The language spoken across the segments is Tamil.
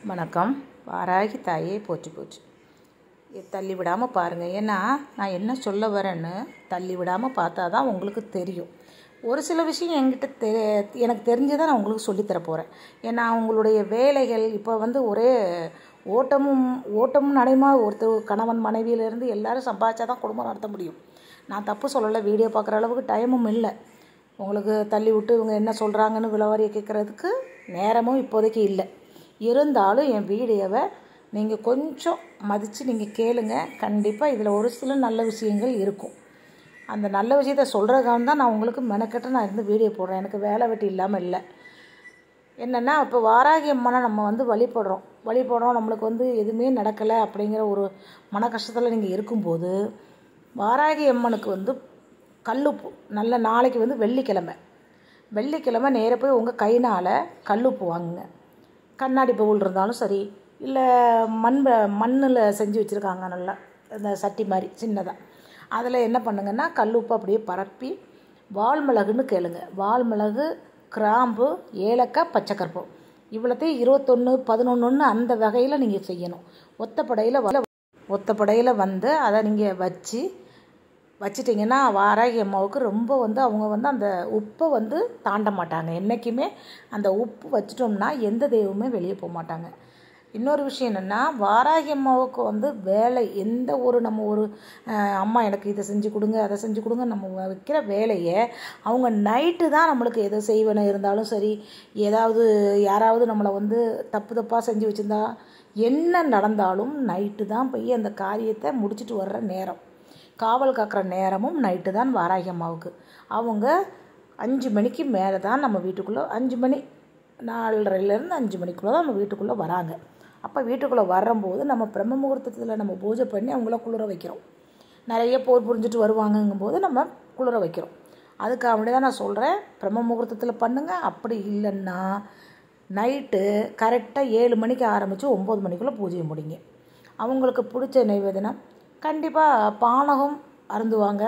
வணக்கம் வாராகி தாயே போச்சு போச்சு இது தள்ளி விடாமல் பாருங்கள் ஏன்னா நான் என்ன சொல்ல வரேன்னு தள்ளி விடாமல் பார்த்தா தான் உங்களுக்கு தெரியும் ஒரு சில விஷயம் என்கிட்ட தெ எனக்கு தெரிஞ்சதை நான் உங்களுக்கு சொல்லித்தர போகிறேன் ஏன்னா உங்களுடைய வேலைகள் இப்போ வந்து ஒரே ஓட்டமும் ஓட்டமும் நடைமா ஒருத்தர் கணவன் மனைவியிலேருந்து எல்லாரும் சம்பாதிச்சா தான் குடும்பம் நடத்த முடியும் நான் தப்பு சொல்லலை வீடியோ பார்க்குற அளவுக்கு டைமும் இல்லை உங்களுக்கு தள்ளி விட்டு இவங்க என்ன சொல்கிறாங்கன்னு விளவாரியை கேட்குறதுக்கு நேரமும் இப்போதைக்கு இல்லை இருந்தாலும் என் வீடியோவை நீங்கள் கொஞ்சம் மதித்து நீங்கள் கேளுங்க கண்டிப்பாக இதில் ஒரு சில நல்ல விஷயங்கள் இருக்கும் அந்த நல்ல விஷயத்த சொல்கிறதுக்காக தான் நான் உங்களுக்கு மெனக்கெட்டு நான் இருந்து வீடியோ போடுறேன் எனக்கு வேலை வெட்டி இல்லாமல் இல்லை என்னென்னா இப்போ வாராகி அம்மனை நம்ம வந்து வழிபடுறோம் வழிபடுறோம் நம்மளுக்கு வந்து எதுவுமே நடக்கலை அப்படிங்கிற ஒரு மன கஷ்டத்தில் நீங்கள் இருக்கும்போது வாராகி அம்மனுக்கு வந்து கல்லுப்பு நல்ல நாளைக்கு வந்து வெள்ளிக்கிழமை வெள்ளிக்கிழமை நேராக போய் உங்கள் கைனால் கல்லுப்பு வாங்குங்க கண்ணாடி பவுல் இருந்தாலும் சரி இல்லை மண் மண்ணில் செஞ்சு வச்சுருக்காங்க நல்லா இந்த சட்டி மாதிரி சின்னதாக அதில் என்ன பண்ணுங்கன்னா கல்லுப்பு அப்படியே பரப்பி வால்மிளகுன்னு கேளுங்க வால்மிளகு கிராம்பு ஏலக்காய் பச்சைக்கற்பூரம் இவ்வளோத்தையும் இருபத்தொன்று பதினொன்றுன்னு அந்த வகையில் நீங்கள் செய்யணும் ஒத்தப்படையில் வ ஒத்தப்படையில் வந்து அதை நீங்கள் வச்சு வச்சிட்டிங்கன்னா வாராகி அம்மாவுக்கு ரொம்ப வந்து அவங்க வந்து அந்த உப்பை வந்து தாண்ட மாட்டாங்க என்றைக்குமே அந்த உப்பு வச்சிட்டோம்னா எந்த தெய்வமே வெளியே போக மாட்டாங்க இன்னொரு விஷயம் என்னென்னா வாராகி அம்மாவுக்கு வந்து வேலை எந்த ஒரு நம்ம ஒரு அம்மா எனக்கு இதை செஞ்சு கொடுங்க அதை செஞ்சு கொடுங்க நம்ம வைக்கிற வேலையை அவங்க நைட்டு தான் நம்மளுக்கு எதை செய்வன இருந்தாலும் சரி ஏதாவது யாராவது நம்மளை வந்து தப்பு தப்பாக செஞ்சு வச்சுருந்தா என்ன நடந்தாலும் நைட்டு தான் போய் அந்த காரியத்தை முடிச்சுட்டு வர்ற நேரம் காவல் காக்கிற நேரமும் நைட்டு தான் வாராகி அம்மாவுக்கு அவங்க அஞ்சு மணிக்கு மேலே தான் நம்ம வீட்டுக்குள்ளே அஞ்சு மணி நாலரைலேருந்து அஞ்சு மணிக்குள்ளே தான் நம்ம வீட்டுக்குள்ளே வராங்க அப்போ வீட்டுக்குள்ளே வரும்போது நம்ம பிரம்ம முகூர்த்தத்தில் நம்ம பூஜை பண்ணி அவங்கள குளிர வைக்கிறோம் நிறைய போர் புரிஞ்சுட்டு வருவாங்கங்கும்போது நம்ம குளிர வைக்கிறோம் அதுக்காக வேண்டி தான் நான் சொல்கிறேன் பிரம்ம முகூர்த்தத்தில் பண்ணுங்கள் அப்படி இல்லைன்னா நைட்டு கரெக்டாக ஏழு மணிக்கு ஆரம்பித்து ஒம்பது மணிக்குள்ளே பூஜையை முடிங்க அவங்களுக்கு பிடிச்ச நைவேதனம் கண்டிப்பாக பானகம் அருந்துவாங்க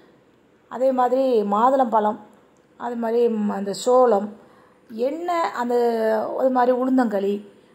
அதே மாதிரி மாதுளம்பழம் அது மாதிரி அந்த சோளம் எண்ணெய் அந்த அது மாதிரி உளுந்தங்களி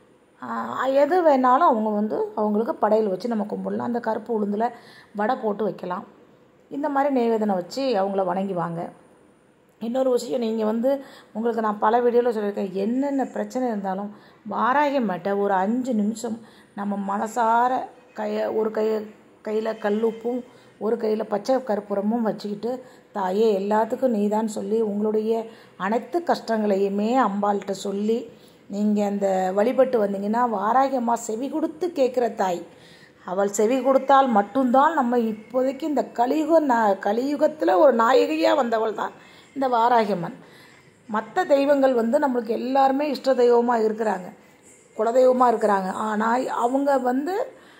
எது வேணாலும் அவங்க வந்து அவங்களுக்கு படையல் வச்சு நம்ம கும்பிடலாம் அந்த கருப்பு உளுந்தில் வடை போட்டு வைக்கலாம் இந்த மாதிரி நெய்வேதனை வச்சு அவங்கள வணங்கி வாங்க இன்னொரு விஷயம் நீங்கள் வந்து உங்களுக்கு நான் பல வீடியோவில் சொல்லியிருக்கேன் என்னென்ன பிரச்சனை இருந்தாலும் வாராகி மாட்ட ஒரு அஞ்சு நிமிஷம் நம்ம மனசார கையை ஒரு கையை கையில் கல்லுப்பும் ஒரு கையில் பச்சை கற்பூரமும் வச்சுக்கிட்டு தாயே எல்லாத்துக்கும் நீதான் சொல்லி உங்களுடைய அனைத்து கஷ்டங்களையுமே அம்பாள்கிட்ட சொல்லி நீங்கள் அந்த வழிபட்டு வந்தீங்கன்னா வாராகி அம்மா செவி கொடுத்து கேட்குற தாய் அவள் செவி கொடுத்தால் மட்டும்தான் நம்ம இப்போதைக்கு இந்த கலியுக ந கலியுகத்தில் ஒரு நாயகியாக வந்தவள் தான் இந்த வாராகியம்மன் மற்ற தெய்வங்கள் வந்து நம்மளுக்கு எல்லாருமே இஷ்ட தெய்வமாக இருக்கிறாங்க குலதெய்வமாக இருக்கிறாங்க ஆனால் அவங்க வந்து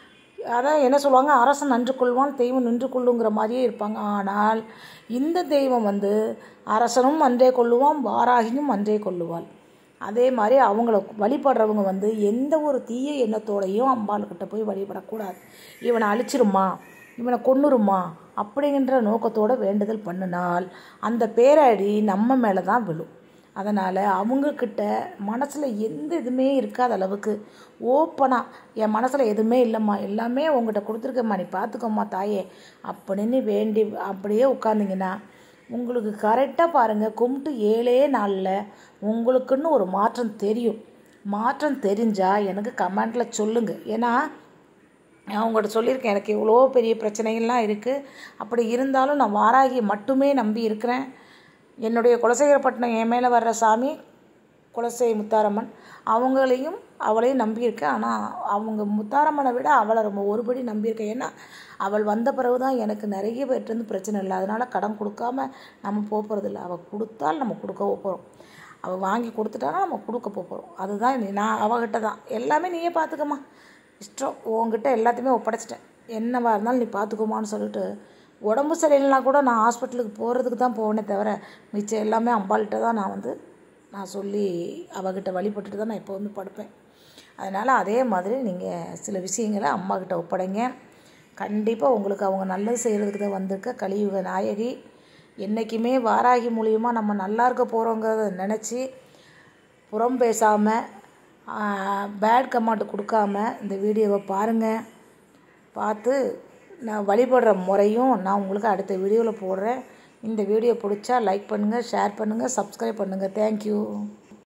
அதான் என்ன சொல்லுவாங்க அரசன் நன்று கொள்வான் தெய்வம் நின்று கொள்ளுங்கிற மாதிரியே இருப்பாங்க ஆனால் இந்த தெய்வம் வந்து அரசனும் அன்றே கொள்ளுவான் வாராகியும் அன்றே கொள்ளுவாள் அதே மாதிரி அவங்கள வழிபடுறவங்க வந்து எந்த ஒரு தீய எண்ணத்தோடையும் அம்பாள்கிட்ட போய் வழிபடக்கூடாது இவனை அழிச்சிருமா இவனை கொன்னுருமா அப்படிங்கிற நோக்கத்தோடு வேண்டுதல் பண்ணினால் அந்த பேரடி நம்ம மேலே தான் விழும் அதனால் அவங்கக்கிட்ட மனசில் எந்த இதுவுமே இருக்காத அளவுக்கு ஓப்பனாக என் மனசில் எதுவுமே இல்லைம்மா எல்லாமே உங்கள்கிட்ட கொடுத்துருக்கம்மா நீ பார்த்துக்கோம்மா தாயே அப்படின்னு வேண்டி அப்படியே உட்காந்திங்கன்னா உங்களுக்கு கரெக்டாக பாருங்கள் கும்பிட்டு ஏழே நாளில் உங்களுக்குன்னு ஒரு மாற்றம் தெரியும் மாற்றம் தெரிஞ்சால் எனக்கு கமெண்டில் சொல்லுங்கள் ஏன்னா நான் உங்கள்கிட்ட சொல்லியிருக்கேன் எனக்கு இவ்வளோ பெரிய பிரச்சனைகள்லாம் இருக்குது அப்படி இருந்தாலும் நான் வாராகி மட்டுமே நம்பி இருக்கிறேன் என்னுடைய குலசேகரப்பட்டினம் என் மேலே வர்ற சாமி குலசை முத்தாரம்மன் அவங்களையும் அவளையும் நம்பியிருக்கேன் ஆனால் அவங்க முத்தாரம்மனை விட அவளை ரொம்ப ஒருபடி நம்பியிருக்கேன் ஏன்னா அவள் வந்த பிறகு தான் எனக்கு நிறைய பேர்ட்டேருந்து பிரச்சனை இல்லை அதனால் கடன் கொடுக்காம நம்ம போகிறதில்ல அவள் கொடுத்தால் நம்ம கொடுக்க போகிறோம் அவள் வாங்கி கொடுத்துட்டானா நம்ம கொடுக்க போகிறோம் அதுதான் நான் அவகிட்ட தான் எல்லாமே நீயே பார்த்துக்கம்மா இஷ்டம் உங்ககிட்ட எல்லாத்தையுமே ஒப்படைச்சிட்டேன் என்னவா இருந்தாலும் நீ பார்த்துக்கோமான்னு சொல்லிட்டு உடம்பு சரியில்லைனா கூட நான் ஹாஸ்பிட்டலுக்கு போகிறதுக்கு தான் போவேனே தவிர மிச்சம் எல்லாமே அம்பாள்கிட்ட தான் நான் வந்து நான் சொல்லி அவகிட்ட வழிபட்டுட்டு தான் நான் இப்போ வந்து படுப்பேன் அதனால் அதே மாதிரி நீங்கள் சில விஷயங்களை அம்மாக்கிட்ட ஒப்படைங்க கண்டிப்பாக உங்களுக்கு அவங்க நல்லது செய்கிறதுக்கு தான் வந்திருக்க கலியுக நாயகி என்றைக்குமே வாராகி மூலியமாக நம்ம நல்லா இருக்க போகிறோங்கிறத நினச்சி புறம் பேசாமல் பேட் கமெண்ட் கொடுக்காம இந்த வீடியோவை பாருங்கள் பார்த்து நான் வழிபடுற முறையும் நான் உங்களுக்கு அடுத்த வீடியோவில் போடுறேன் இந்த வீடியோ பிடிச்சா லைக் பண்ணுங்கள் ஷேர் பண்ணுங்கள் சப்ஸ்கிரைப் பண்ணுங்கள் தேங்க்யூ